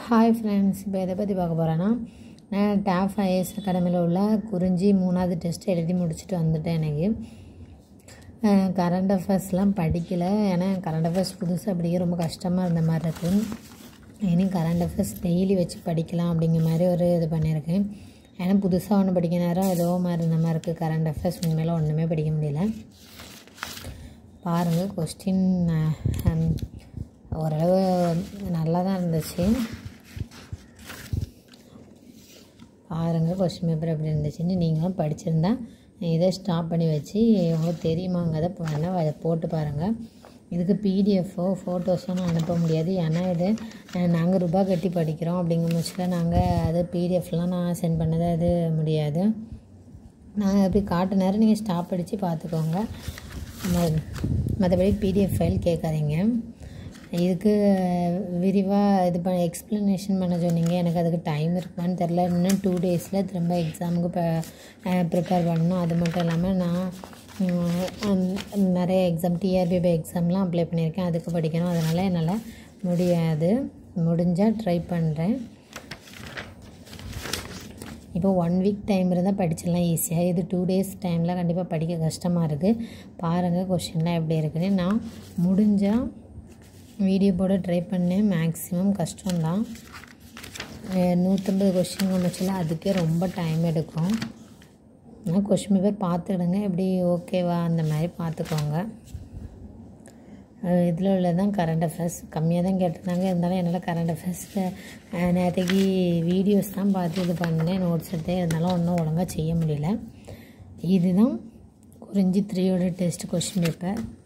hi friends இப்போ எதை பற்றி பார்க்க போகிறேன்னா நான் டாப் ஐஏஎஸ் அகாடமியில் உள்ள குறிஞ்சி மூணாவது டெஸ்ட் எழுதி முடிச்சுட்டு வந்துட்டேன் எனக்கு கரண்ட் அஃபேர்ஸ்லாம் படிக்கலை ஏன்னா கரண்ட் அஃபேர்ஸ் புதுசாக படிக்க ரொம்ப கஷ்டமாக இருந்த மாதிரி இருக்குது இனி கரண்ட் அஃபேர்ஸ் டெய்லி வச்சு படிக்கலாம் அப்படிங்கிற மாதிரி ஒரு இது பண்ணியிருக்கேன் ஏன்னா புதுசாக ஒன்று படிக்க நேரம் ஏதோ மாதிரி இருந்த மாதிரி இருக்குது கரண்ட் அஃபேர்ஸ் உண்மையில ஒன்றுமே படிக்க முடியல பாருங்கள் கொஸ்டின் ஓரளவு நல்லா தான் இருந்துச்சு பாருங்கள் கொஸ்டின் பேப்பர் எப்படி இருந்துச்சுன்னு நீங்களும் படிச்சிருந்தா இதை ஸ்டாப் பண்ணி வச்சு உங்களுக்கு தெரியுமாங்கிறத வேணால் அதை போட்டு பாருங்கள் இதுக்கு பிடிஎஃபோ ஃபோட்டோஸோ அனுப்ப முடியாது ஏன்னா இது நாங்கள் ரூபா கட்டி படிக்கிறோம் அப்படிங்கிற பட்சத்தில் நாங்கள் அது பிடிஎஃப்லாம் நான் சென்ட் பண்ணது அது முடியாது நான் எப்படி காட்டு நேரம் நீங்கள் ஸ்டாப் அடித்து பார்த்துக்கோங்க மற்றபடி பிடிஎஃப் ஃபைல் கேட்காதீங்க இதுக்கு விரிவாக இது பண்ண எக்ஸ்ப்ளனேஷன் பண்ண சொன்னீங்க எனக்கு அதுக்கு டைம் இருக்குமான்னு தெரில இன்னும் டூ டேஸில் திரும்ப எக்ஸாமுக்கு ப்ரிப்பேர் பண்ணணும் அது மட்டும் இல்லாமல் நான் நிறைய எக்ஸாம் டிஆர்பிபி எக்ஸாம்லாம் அப்ளை பண்ணியிருக்கேன் அதுக்கு படிக்கணும் அதனால் என்னால் முடியாது முடிஞ்சால் ட்ரை பண்ணுறேன் இப்போ ஒன் வீக் டைம் இருந்தால் படிச்சிடலாம் ஈஸியாக இது டூ டேஸ் டைமில் கண்டிப்பாக படிக்க கஷ்டமாக இருக்குது பாருங்கள் கொஷின்லாம் எப்படி இருக்குன்னு நான் முடிஞ்சால் வீடியோ போட ட்ரை பண்ணேன் மேக்ஸிமம் கஷ்டம்தான் நூற்றம்பது கொஷின் வச்சுல அதுக்கே ரொம்ப டைம் எடுக்கும் ஆனால் கொஷின் பேப்பர் பார்த்துக்கிடுங்க எப்படி ஓகேவா அந்த மாதிரி பார்த்துக்கோங்க இதில் உள்ளதான் கரண்ட் அஃபேர்ஸ் கம்மியாக தான் கேட்டிருந்தாங்க இருந்தாலும் என்னால் கரண்ட் அஃபேர்ஸ் நேற்றுக்கு வீடியோஸ் தான் பார்த்து இது பண்ணேன் நோட்ஸ் எடுத்தேன் இருந்தாலும் ஒன்றும் ஒழுங்காக செய்ய முடியல இதுதான் குறிஞ்சி த்ரீயோட டெஸ்ட் கொஷின் பேப்பர்